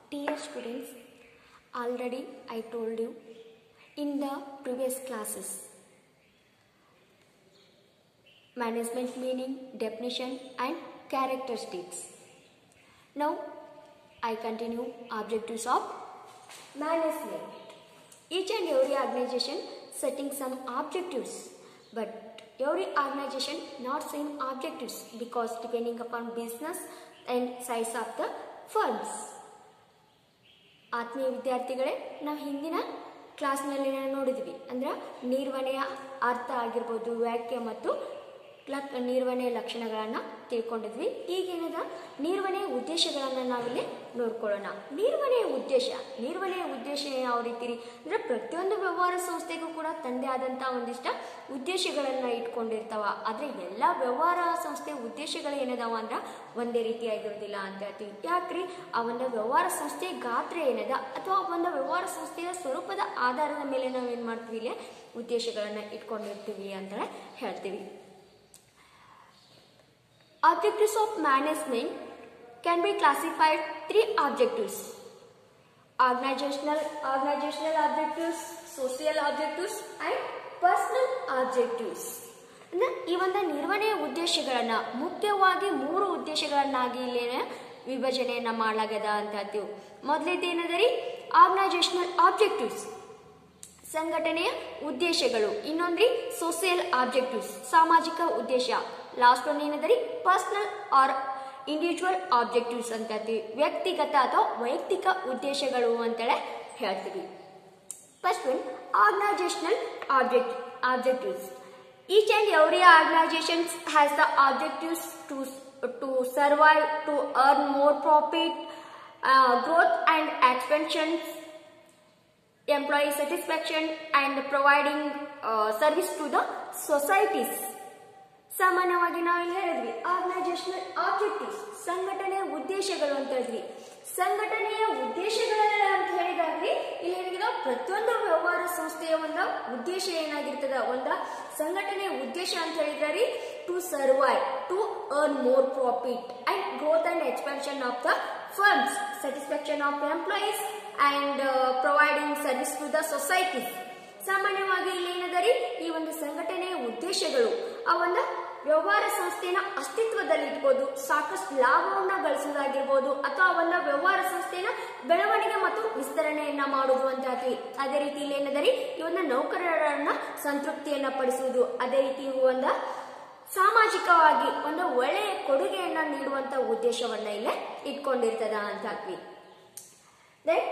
Dear students, already I told you in the previous classes management meaning, definition, and characteristics. Now I continue objectives of management. Each and every organization setting some objectives, but every organization not same objectives because depending upon business and size of the firms. ಆತ್ಮೀಯ ವಿದ್ಯಾರ್ಥಿಗಳೇ ನಾವು ಹಿಂದಿನ ಕ್ಲಾಸ್ನಲ್ಲಿ ನೋಡಿದ್ವಿ ಅಂದ್ರೆ ನಿರ್ವಹಣೆಯ ಅರ್ಥ ಆಗಿರ್ಬೋದು ವ್ಯಾಖ್ಯೆ ಮತ್ತು ಲಕ್ ನಿರ್ವಹಣೆಯ ಲಕ್ಷಣಗಳನ್ನು ತಿಳ್ಕೊಂಡಿದ್ವಿ ಈಗೇನದ ನಿರ್ವಹಣೆಯ ಉದ್ದೇಶಗಳನ್ನು ನಾವಿಲ್ಲಿ ನೋಡ್ಕೊಳ್ಳೋಣ ನಿರ್ವಹಣೆಯ ಉದ್ದೇಶ ನಿರ್ವಹಣೆಯ ಉದ್ದೇಶ ಯಾವ ರೀತಿ ರೀ ಅಂದ್ರೆ ಪ್ರತಿಯೊಂದು ವ್ಯವಹಾರ ಸಂಸ್ಥೆಗೂ ಕೂಡ ತಂದೆ ಆದಂಥ ಒಂದಿಷ್ಟ ಉದ್ದೇಶಗಳನ್ನು ಇಟ್ಕೊಂಡಿರ್ತಾವ ಆದರೆ ಎಲ್ಲ ವ್ಯವಹಾರ ಸಂಸ್ಥೆ ಉದ್ದೇಶಗಳು ಏನದಾವ ಅಂದ್ರೆ ಒಂದೇ ರೀತಿಯಾಗಿರೋದಿಲ್ಲ ಅಂತ ಹೇಳ್ತೀವಿ ಯಾಕ್ರಿ ಆ ಒಂದು ವ್ಯವಹಾರ ಸಂಸ್ಥೆ ಗಾತ್ರ ಏನದ ಅಥವಾ ಒಂದು ವ್ಯವಹಾರ ಸಂಸ್ಥೆಯ ಸ್ವರೂಪದ ಆಧಾರದ ಮೇಲೆ ನಾವು ಏನು ಮಾಡ್ತೀವಿ ಇಲ್ಲಿ ಉದ್ದೇಶಗಳನ್ನು ಇಟ್ಕೊಂಡಿರ್ತೀವಿ ಅಂತ ಹೇಳ್ತೀವಿ Objectives of management can be classified three objectives organizational organizational objectives social objectives and personal objectives ಅಂದ್ರೆ ಈ ಒಂದು ನಿರ್ವಹಣೆಯ ಉದ್ದೇಶಗಳನ್ನ ಮುಖ್ಯವಾಗಿ ಮೂರು ಉದ್ದೇಶಗಳನ್ನಾಗಿ ಇಲ್ಲೇನ ವಿಭಜನೆಯನ್ನ ಮಾಡಲಾಗ್ಯದ ಅಂತ ಹೇಳ್ತೀವಿ ಮೊದಲೇದೇನದರಿ ಆರ್ಗನೈಸೇಷನಲ್ ಆಬ್ಜೆಕ್ಟಿವ್ಸ್ ಸಂಘಟನೆಯ ಉದ್ದೇಶಗಳು ಇನ್ನೊಂದ್ರಿ ಸೋಸಿಯಲ್ ಆಬ್ಜೆಕ್ಟಿವ್ಸ್ ಸಾಮಾಜಿಕ ಉದ್ದೇಶ ಲಾಸ್ಟ್ ಒನ್ ಏನದರಿ ಪರ್ಸನಲ್ ಆರ್ ಇಂಡಿವಿಜುವಲ್ ಆಬ್ಜೆಕ್ಟಿವ್ಸ್ ಅಂತ ಹೇಳ್ತೀವಿ ವ್ಯಕ್ತಿಗತ ಅಥವಾ ವೈಯಕ್ತಿಕ ಉದ್ದೇಶಗಳು ಅಂತೇಳಿ ಹೇಳ್ತೀವಿ first one organizational object objectives each and every organizations has the objectives to to survive to earn more profit growth and expansions employee satisfaction and providing uh, service to the societies ಸಾಮಾನ್ಯವಾಗಿ ನಾವು ಇಲ್ಲಿ ಹೇಳಿದ್ವಿ organisational objectives ಸಂಘಟನೆಯ ಉದ್ದೇಶಗಳು ಅಂತ ಹೇಳಿದ್ವಿ ಸಂಘಟನೆಯ ಉದ್ದೇಶಗಳ ಅಂತ ಹೇಳಿದಾಗ್ರಿ ಇಲ್ಲಿ ಏನಾಗಿದೆ ಪ್ರತಿಯೊಂದು ವ್ಯವಹಾರ ಸಂಸ್ಥೆಯ ಒಂದು ಉದ್ದೇಶ ಏನಾಗಿರ್ತದ ಒಂದು ಸಂಘಟನೆಯ ಉದ್ದೇಶ ಅಂತ ಹೇಳಿದ್ರಿ to survive to earn more profit and growth and expansion of the firms satisfaction of employees and providing service to the society ಸಾಮಾನ್ಯವಾಗಿ ಇಲ್ಲಿ ಏನದರಿ ಈ ಒಂದು ಸಂಘಟನೆಯ ಉದ್ದೇಶಗಳು ಆ ಒಂದು ವ್ಯವಹಾರ ಸಂಸ್ಥೆನ ಅಸ್ತಿತ್ವದಲ್ಲಿ ಇಟ್ಬೋದು ಸಾಕಷ್ಟು ಲಾಭವನ್ನ ಗಳಿಸೋದಾಗಿರ್ಬೋದು ಅಥವಾ ಒಂದು ವ್ಯವಹಾರ ಸಂಸ್ಥೆನ ಬೆಳವಣಿಗೆ ಮತ್ತು ವಿಸ್ತರಣೆಯನ್ನ ಮಾಡುವುದು ಅಂತ ಹೇಳ್ತೀವಿ ಅದೇ ರೀತಿ ಇಲ್ಲಿ ಏನದರಿ ಈ ಒಂದು ನೌಕರರನ್ನ ಸಂತೃಪ್ತಿಯನ್ನ ಪಡಿಸುವುದು ಅದೇ ರೀತಿ ಒಂದು ಸಾಮಾಜಿಕವಾಗಿ ಒಂದು ಒಳ್ಳೆಯ ಕೊಡುಗೆಯನ್ನ ನೀಡುವಂತ ಉದ್ದೇಶವನ್ನ ಇಲ್ಲೇ ಇಟ್ಕೊಂಡಿರ್ತದ ಅಂತ ಹಾಕ್ವಿ Then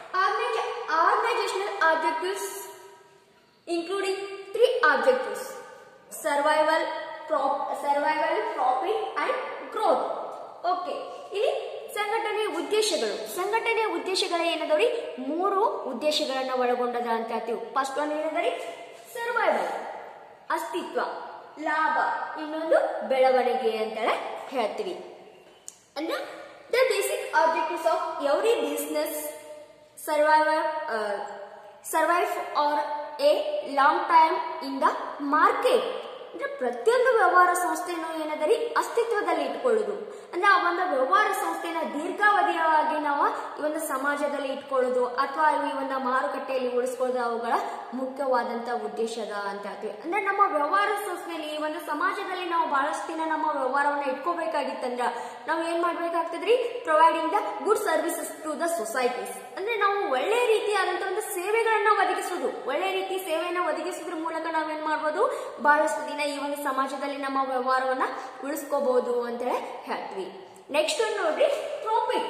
organizational objectives including three objectives survival prop, survival profit and growth okay ಇಲ್ಲಿ ಸಂಘಟನೆಯ ಉದ್ದೇಶಗಳು ಸಂಘಟನೆಯ ಉದ್ದೇಶಗಳ ಏನದವ್ರಿ ಮೂರು ಉದ್ದೇಶಗಳನ್ನ ಒಳಗೊಂಡದ ಅಂತ ಹೇಳ್ತೀವಿ ಫಸ್ಟ್ ಒನ್ ಏನದರಿ ಸರ್ವೈವಲ್ ಅಸ್ತಿತ್ವ ಲಾಭ ಇನ್ನೊಂದು ಬೆಳವಣಿಗೆ ಅಂತೇಳಿ ಹೇಳ್ತೀವಿ ಅಂದ್ರೆ The basic objectives of every business survivor uh, survive or a long time in the market. ಅಂದ್ರೆ ಪ್ರತಿಯೊಂದು ವ್ಯವಹಾರ ಸಂಸ್ಥೆನೂ ಏನದರಿ ಅಸ್ತಿತ್ವದಲ್ಲಿ ಇಟ್ಕೊಳ್ಳೋದು ಅಂದ್ರೆ ಆ ಒಂದು ವ್ಯವಹಾರ ಸಂಸ್ಥೆನ ದೀರ್ಘಾವಧಿಯಾಗಿ ನಾವು ಈ ಒಂದು ಸಮಾಜದಲ್ಲಿ ಇಟ್ಕೊಳ್ಳೋದು ಅಥವಾ ಈ ಒಂದು ಮಾರುಕಟ್ಟೆಯಲ್ಲಿ ಉಳಿಸ್ಕೊಳ್ಳೋದು ಅವುಗಳ ಮುಖ್ಯವಾದಂತ ಉದ್ದೇಶದ ಅಂತ ಹೇಳ್ತೀವಿ ಅಂದ್ರೆ ನಮ್ಮ ವ್ಯವಹಾರ ಸಂಸ್ಥೆಯಲ್ಲಿ ಈ ಒಂದು ಸಮಾಜದಲ್ಲಿ ನಾವು ಬಹಳಷ್ಟು ದಿನ ನಮ್ಮ ವ್ಯವಹಾರವನ್ನ ಇಟ್ಕೋಬೇಕಾಗಿತ್ತಂದ್ರ ನಾವು ಏನ್ ಮಾಡ್ಬೇಕಾಗ್ತದ್ರಿ providing the good services to the societies ಅಂದ್ರೆ ನಾವು ಒಳ್ಳೆ ರೀತಿಯಾದಂತ ಒಂದು ಸೇವೆಗಳನ್ನ ಒದಗಿಸುವುದು ಒಳ್ಳೆ ರೀತಿ ಸೇವೆಯನ್ನ ಒದಗಿಸೋದ್ರ ಮೂಲಕ ನಾವೇನ್ ಮಾಡ್ಬೋದು ಬಹಳಷ್ಟು ದಿನ ಈ ಒಂದು ಸಮಾಜದಲ್ಲಿ ನಮ್ಮ ವ್ಯವಹಾರವನ್ನ ಉಳಿಸ್ಕೋಬಹುದು ಅಂತ ಹೇಳ್ತೀವಿ ನೆಕ್ಸ್ಟ್ ಒಂದು ನೋಡ್ರಿ profit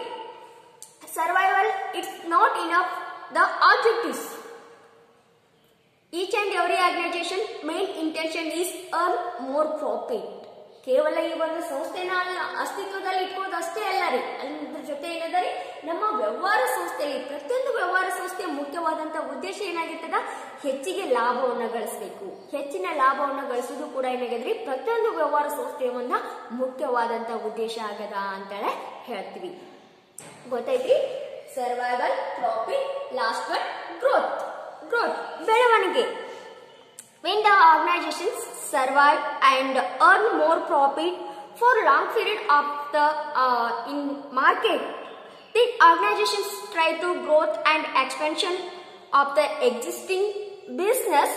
survival it's not enough the objectives each and every organisation main intention is earn more profit ಕೇವಲ ಈ ಒಂದು ಸಂಸ್ಥೆನ ಅಸ್ತಿತ್ವದಲ್ಲಿ ಇಟ್ಕೊಳ್ಳೋದು ಅಷ್ಟೇ ಅಲ್ಲ ರೀ ಅದ್ರ ಜೊತೆ ಏನದರಿ ನಮ್ಮ ವ್ಯವಹಾರ ಸಂಸ್ಥೆಯಲ್ಲಿ ಪ್ರತಿಯೊಂದು ವ್ಯವಹಾರ ಸಂಸ್ಥೆಯ ಮುಖ್ಯವಾದಂತ ಉದ್ದೇಶ ಏನಾಗಿರ್ತದ ಹೆಚ್ಚಿಗೆ ಲಾಭವನ್ನ ಗಳಿಸಬೇಕು ಹೆಚ್ಚಿನ ಲಾಭವನ್ನ ಗಳಿಸೋದು ಕೂಡ ಏನಾಗಿದ್ರಿ ಪ್ರತಿಯೊಂದು ವ್ಯವಹಾರ ಸಂಸ್ಥೆಯ ಒಂದು ಮುಖ್ಯವಾದಂತ ಉದ್ದೇಶ ಆಗದ ಅಂತೇಳಿ ಹೇಳ್ತೀವಿ ಗೊತ್ತೈತ್ರಿ survival profit last one growth growth ಬೆಳವಣಿಗೆ when the organizations survive and earn more profit for long period of the uh, in market The organizations try to growth and expansion of the existing business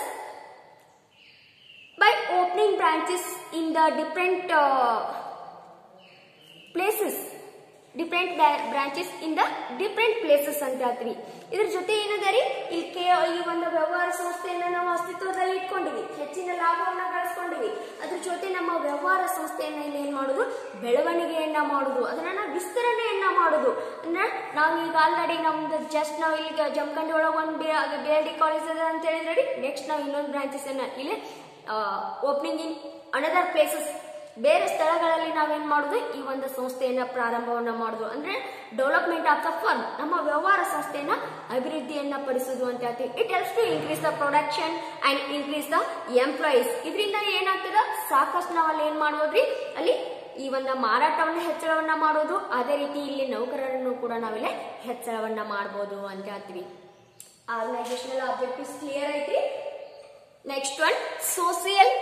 by opening branches in the different uh, places different branches in the different places ಅಂತ ಹೇಳ್ತೀವಿ ಇದ್ರ ಜೊತೆ ಏನದ ರೀ ಇಲ್ಲಿ K ಈ ಒಂದು ವ್ಯವಹಾರ ಸಂಸ್ಥೆಯನ್ನ ನಾವು ಅಸ್ತಿತ್ವದಲ್ಲಿ ಇಟ್ಕೊಂಡಿವಿ ಹೆಚ್ಚಿನ ಲಾಭವನ್ನ ಗಳಿಸ್ಕೊಂಡಿವಿ ಅದ್ರ ಜೊತೆ ನಮ್ಮ ವ್ಯವಹಾರ ಸಂಸ್ಥೆಯನ್ನ ಇಲ್ಲಿ ಏನ್ ಮಾಡುದು ಬೆಳವಣಿಗೆಯನ್ನ ಮಾಡುದು ಅದನ್ನ ನಾವು ವಿಸ್ತರಣೆಯನ್ನ ಮಾಡುದು ಅಂದ್ರೆ ನಾವು ಈಗ ಆಲ್ರೆಡಿ ನಮ್ದು ಜಸ್ಟ್ ನಾವು ಇಲ್ಲಿ ಜಮಖಂಡಿ ಒಳಗೆ ಒಂದು ಬಿ ಎಲ್ ಡಿ ಕಾಲೇಜ್ ಅದ ಅಂತ ಹೇಳಿದ್ರಿ ನೆಕ್ಸ್ಟ್ ನಾವು ಇನ್ನೊಂದು ಬ್ರಾಂಚಸ್ ಅನ್ನ ಇಲ್ಲಿ ಓಪನಿಂಗ್ ಇನ್ ಅನದರ್ ಪ್ಲೇಸಸ್ ಬೇರೆ ಸ್ಥಳಗಳಲ್ಲಿ ನಾವೇನ್ ಮಾಡುದು ಈ ಒಂದು ಸಂಸ್ಥೆಯನ್ನ ಪ್ರಾರಂಭವನ್ನ ಮಾಡುದು ಅಂದ್ರೆ ಡೆವಲಪ್ಮೆಂಟ್ ಆಫ್ ದ ಫರ್ಮ್ ನಮ್ಮ ವ್ಯವಹಾರ ಸಂಸ್ಥೆಯನ್ನ ಅಭಿವೃದ್ಧಿಯನ್ನ ಪಡಿಸುದು ಅಂತ ಹೇಳ್ತೀವಿ it helps to increase the production and increase the employees ಇದರಿಂದ ಏನಾಗ್ತದ ಸಾಕಷ್ಟು ನಾವು ಅಲ್ಲಿ ಏನ್ ಮಾಡ್ಬೋದ್ರಿ ಅಲ್ಲಿ ಈ ಒಂದು ಮಾರಾಟವನ್ನ ಹೆಚ್ಚಳವನ್ನ ಮಾಡೋದು ಅದೇ ರೀತಿ ಇಲ್ಲಿ ನೌಕರರನ್ನು ಕೂಡ ನಾವಿಲ್ಲಿ ಹೆಚ್ಚಳವನ್ನ ಮಾಡ್ಬೋದು ಅಂತ ಹೇಳ್ತೀವಿ ಆರ್ಗನೈಸೇಷನಲ್ ಆಬ್ಜೆಕ್ಟಿವ್ಸ್ ಕ್ಲಿಯರ್ ಐತ್ರಿ ನೆಕ್ಸ್ಟ್ ಒನ್ ಸೋಸಿಯಲ್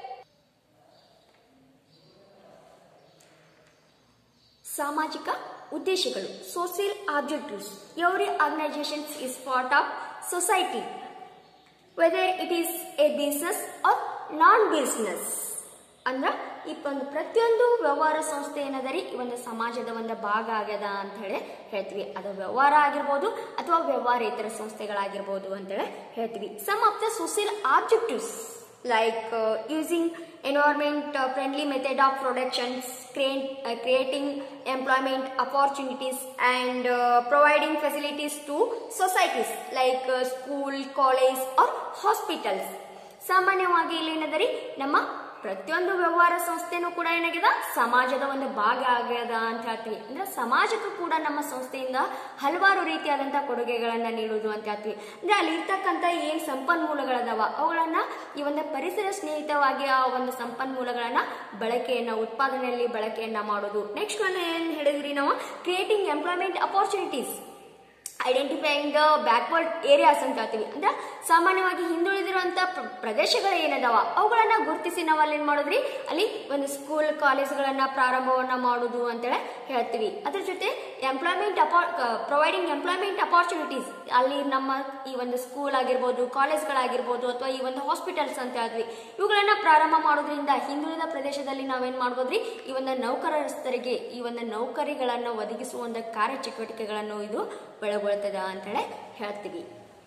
ಸಾಮಾಜಿಕ ಉದ್ದೇಶಗಳು social objectives every organisations is part of society whether it is a business or non business ಅಂದ್ರ ಈ ಒಂದು ಪ್ರತಿಯೊಂದು ವ್ಯವಹಾರ ಸಂಸ್ಥೆ ಏನದರಿ ಈ ಒಂದು ಸಮಾಜದ ಒಂದು ಭಾಗ ಆಗ್ಯದ ಅಂತ ಹೇಳಿ ಹೇಳ್ತೀವಿ ಅದು ವ್ಯವಹಾರ ಆಗಿರ್ಬೋದು ಅಥವಾ ವ್ಯವಹಾರೇತರ ಸಂಸ್ಥೆಗಳಾಗಿರ್ಬೋದು ಅಂತೇಳಿ ಹೇಳ್ತೀವಿ some of the social objectives like uh, using environment uh, friendly method of productions create, uh, creating employment opportunities and uh, providing facilities to societies like uh, school college or hospitals ಸಾಮಾನ್ಯವಾಗಿ ಇಲ್ಲಿ ಏನದರಿ ನಮ್ಮ ಪ್ರತಿಯೊಂದು ವ್ಯವಹಾರ ಸಂಸ್ಥೆನೂ ಕೂಡ ಏನಾಗಿದೆ ಸಮಾಜದ ಒಂದು ಭಾಗ ಆಗ್ಯದ ಅಂತ ಹೇಳ್ತೀವಿ ಅಂದ್ರೆ ಸಮಾಜಕ್ಕೂ ಕೂಡ ನಮ್ಮ ಸಂಸ್ಥೆಯಿಂದ ಹಲವಾರು ರೀತಿಯಾದಂತಹ ಕೊಡುಗೆಗಳನ್ನ ನೀಡುವುದು ಅಂತ ಹೇಳ್ತೀವಿ ಅಂದ್ರೆ ಅಲ್ಲಿ ಇರ್ತಕ್ಕಂಥ ಏನ್ ಸಂಪನ್ಮೂಲಗಳದಾವ ಅವುಗಳನ್ನ ಈ ಒಂದು ಪರಿಸರ ಸ್ನೇಹಿತವಾಗಿ ಆ ಒಂದು ಸಂಪನ್ಮೂಲಗಳನ್ನ ಬಳಕೆಯನ್ನ ಉತ್ಪಾದನೆಯಲ್ಲಿ ಬಳಕೆಯನ್ನ ಮಾಡೋದು ನೆಕ್ಸ್ಟ್ ಒನ್ ಏನ್ ಹೇಳಿದ್ರಿ ನಾವು creating employment opportunities identifying the backward areas ಅಂತ ಹೇಳ್ತೀವಿ ಅಂದ್ರೆ ಸಾಮಾನ್ಯವಾಗಿ ಹಿಂದುಳಿದಿರುವಂತ ಪ್ರ- ಪ್ರದೇಶಗಳು ಏನದಾವ ಅವುಗಳನ್ನ ಗುರುತಿಸಿ ನಾವು ಅಲ್ಲಿ ಏನ್ ಮಾಡೋದ್ರಿ ಅಲ್ಲಿ ಒಂದು ಸ್ಕೂಲ್ ಕಾಲೇಜ್ಗಳನ್ನ ಪ್ರಾರಂಭವನ್ನ ಮಾಡುದು ಅಂತೇಳಿ ಹೇಳ್ತೀವಿ ಅದ್ರ ಜೊತೆ ಎಂಪ್ಲಾಯ್ಮೆಂಟ್ ಪ್ರೊವೈಡಿಂಗ್ ಎಂಪ್ಲಾಯ್ಮೆಂಟ್ ಅಪಾರ್ಚುನಿಟೀಸ್ ಅಲ್ಲಿ ನಮ್ಮ ಈ ಒಂದು ಸ್ಕೂಲ್ ಆಗಿರ್ಬೋದು ಕಾಲೇಜ್ಗಳಾಗಿರ್ಬೋದು ಅಥವಾ ಈ ಒಂದು ಹಾಸ್ಪಿಟಲ್ಸ್ ಅಂತ ಹೇಳ್ತೀವಿ ಇವುಗಳನ್ನ ಪ್ರಾರಂಭ ಮಾಡೋದ್ರಿಂದ ಹಿಂದುಳಿದ ಪ್ರದೇಶದಲ್ಲಿ ನಾವೇನ್ ಮಾಡ್ಬೋದ್ರಿ ಈ ಒಂದು ನೌಕರಸ್ಥರಿಗೆ ಈ ಒಂದು ನೌಕರಿಗಳನ್ನ ಒದಗಿಸುವ ಒಂದು ಕಾರ್ಯಚಟುವಟಿಕೆಗಳನ್ನು ಇದು ಒಳಗೊಳ್ತದ ಅಂತೇಳಿ ಹೇಳ್ತೀವಿ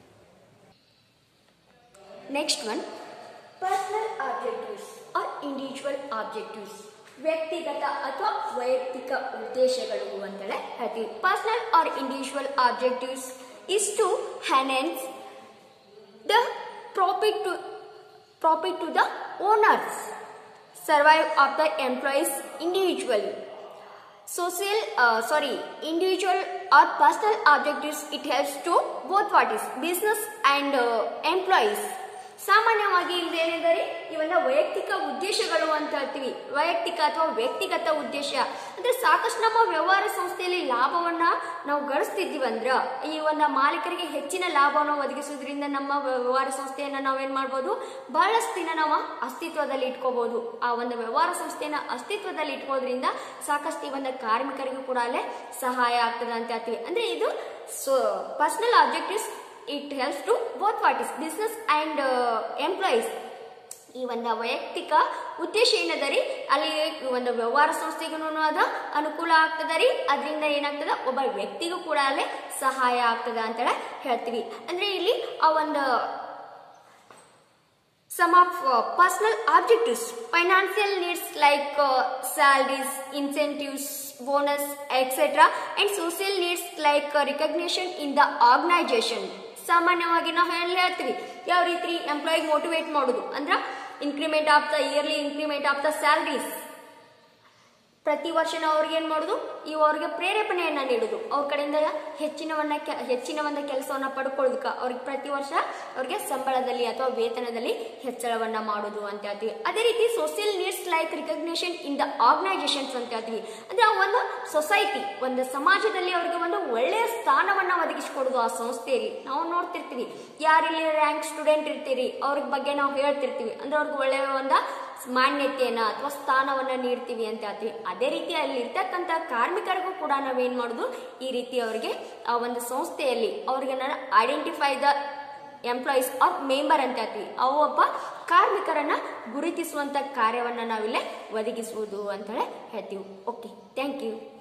next one personal objectives or individual objectives ವ್ಯಕ್ತಿಗತ ಅಥವಾ ವೈಯಕ್ತಿಕ ಉದ್ದೇಶಗಳು ಅಂತೇಳಿ ಹೇಳ್ತೀವಿ personal or individual objectives is to enhance the profit to profit to the owners survive of the employees individually social uh, sorry individual or personal objectives it helps to both parties business and uh, employees ಸಾಮಾನ್ಯವಾಗಿ ಇಲ್ಲಿ ಏನಿದ್ದಾರೆ ಇವನ್ನ ವೈಯಕ್ತಿಕ ಉದ್ದೇಶಗಳು ಅಂತ ಹೇಳ್ತೀವಿ ವೈಯಕ್ತಿಕ ಅಥವಾ ವ್ಯಕ್ತಿಗತ ಉದ್ದೇಶ ಅಂದ್ರೆ ಸಾಕಷ್ಟು ನಮ್ಮ ವ್ಯವಹಾರ ಸಂಸ್ಥೆಯಲ್ಲಿ ಲಾಭವನ್ನ ನಾವು ಗಳಿಸ್ತಿದ್ದೀವಂದ್ರ ಈ ಒಂದು ಮಾಲೀಕರಿಗೆ ಹೆಚ್ಚಿನ ಲಾಭವನ್ನು ಒದಗಿಸೋದ್ರಿಂದ ನಮ್ಮ ವ್ಯವಹಾರ ಸಂಸ್ಥೆಯನ್ನ ನಾವೇನ್ ಮಾಡ್ಬೋದು ಬಹಳಷ್ಟು ದಿನ ನಾವು ಅಸ್ತಿತ್ವದಲ್ಲಿ ಇಟ್ಕೋಬಹುದು ಆ ಒಂದು ವ್ಯವಹಾರ ಸಂಸ್ಥೆಯನ್ನ ಅಸ್ತಿತ್ವದಲ್ಲಿ ಇಟ್ಕೋದ್ರಿಂದ ಸಾಕಷ್ಟು ಈ ಒಂದು ಕಾರ್ಮಿಕರಿಗೂ ಕೂಡ ಅಲ್ಲೇ ಸಹಾಯ ಆಗ್ತದೆ ಅಂತ ಹೇಳ್ತೀವಿ ಅಂದ್ರೆ ಇದು so personal objectives it helps to both parties business and employees ಈ ಒಂದು ವೈಯಕ್ತಿಕ ಉದ್ದೇಶ ಏನದರಿ ಅಲ್ಲಿ ಈ ಒಂದು ವ್ಯವಹಾರ ಸಂಸ್ಥೆಗೂ ಅದ ಅನುಕೂಲ ಆಗ್ತದ ರೀ ಅದರಿಂದ ಏನಾಗ್ತದ ಒಬ್ಬ ವ್ಯಕ್ತಿಗೂ ಕೂಡ ಅಲ್ಲಿ ಸಹಾಯ ಆಗ್ತದ ಅಂತೇಳಿ ಹೇಳ್ತೀವಿ ಅಂದ್ರೆ ಇಲ್ಲಿ ಆ ಒಂದು some of uh, personal objectives financial needs like uh, salaries incentives bonus etc and social needs like uh, recognition in the organization ಸಾಮಾನ್ಯವಾಗಿ ನಾವು ಹೇಳಿ ಹೇಳ್ತೀವಿ ಯಾವ ರೀತಿ ಎಂಪ್ಲಾಯ್ ಮೋಟಿವೇಟ್ ಮಾಡೋದು ಅಂದ್ರ increment of the yearly increment of the salaries ಪ್ರತಿ ವರ್ಷ ನಾವು ಅವ್ರಿಗೆ ಏನ್ ಮಾಡುದು ಈ ಅವ್ರಿಗೆ ಪ್ರೇರೇಪಣೆಯನ್ನ ನೀಡುದು ಅವ್ರ ಕಡೆಯಿಂದ ಹೆಚ್ಚಿನವನ್ನ ಕೆ- ಹೆಚ್ಚಿನ ಒಂದು ಕೆಲಸವನ್ನ ಪಡ್ಕೊಳ್ಳೋದಕ್ಕ ಅವ್ರಿಗೆ ಪ್ರತಿ ವರ್ಷ ಅವ್ರಿಗೆ ಸಂಬಳದಲ್ಲಿ ಅಥವಾ ವೇತನದಲ್ಲಿ ಹೆಚ್ಚಳವನ್ನ ಮಾಡುದು ಅಂತ ಹೇಳ್ತೀವಿ ಅದೇ ರೀತಿ social needs like recognition in the organisations ಅಂತ ಹೇಳ್ತೀವಿ ಅಂದ್ರೆ ಆ ಒಂದು ಸೊಸೈಟಿ ಒಂದು ಸಮಾಜದಲ್ಲಿ ಅವ್ರಿಗೆ ಒಂದು ಒಳ್ಳೆಯ ಸ್ಥಾನವನ್ನ ಒದಗಿಸಿಕೊಡುದು ಆ ಸಂಸ್ಥೆಯಲ್ಲಿ ನಾವು ನೋಡ್ತಿರ್ತೀವಿ ಯಾರಿಲ್ಲಿ ರ್ಯಾಂಕ್ ಸ್ಟೂಡೆಂಟ್ ಇರ್ತೀರಿ ಅವ್ರ ಬಗ್ಗೆ ನಾವು ಹೇಳ್ತಿರ್ತೀವಿ ಅಂದ್ರೆ ಅವ್ರಿಗೆ ಒಳ್ಳೆಯ ಒಂದು ಮಾನ್ಯತೆಯನ್ನ ಅಥವಾ ಸ್ಥಾನವನ್ನ ನೀಡ್ತೀವಿ ಅಂತ ಹೇಳ್ತೀವಿ ಅದೇ ರೀತಿ ಅಲ್ಲಿ ಇರ್ತಕ್ಕಂಥ ಕಾರ್ಮಿಕರಿಗೂ ಕೂಡ ನಾವೇನ್ ಮಾಡೋದು ಈ ರೀತಿ ಅವರಿಗೆ ಆ ಒಂದು ಸಂಸ್ಥೆಯಲ್ಲಿ ಅವ್ರಿಗೆ identify the employees or member ಅಂತ ಹೇಳ್ತೀವಿ ಅವು ಒಬ್ಬ ಕಾರ್ಮಿಕರನ್ನ ಗುರುತಿಸುವಂತ ಕಾರ್ಯವನ್ನ ನಾವಿಲ್ಲೇ ಒದಗಿಸುವುದು ಅಂತ ಹೇಳಿ ಹೇಳ್ತೀವಿ ಓಕೆ ಥ್ಯಾಂಕ್ ಯು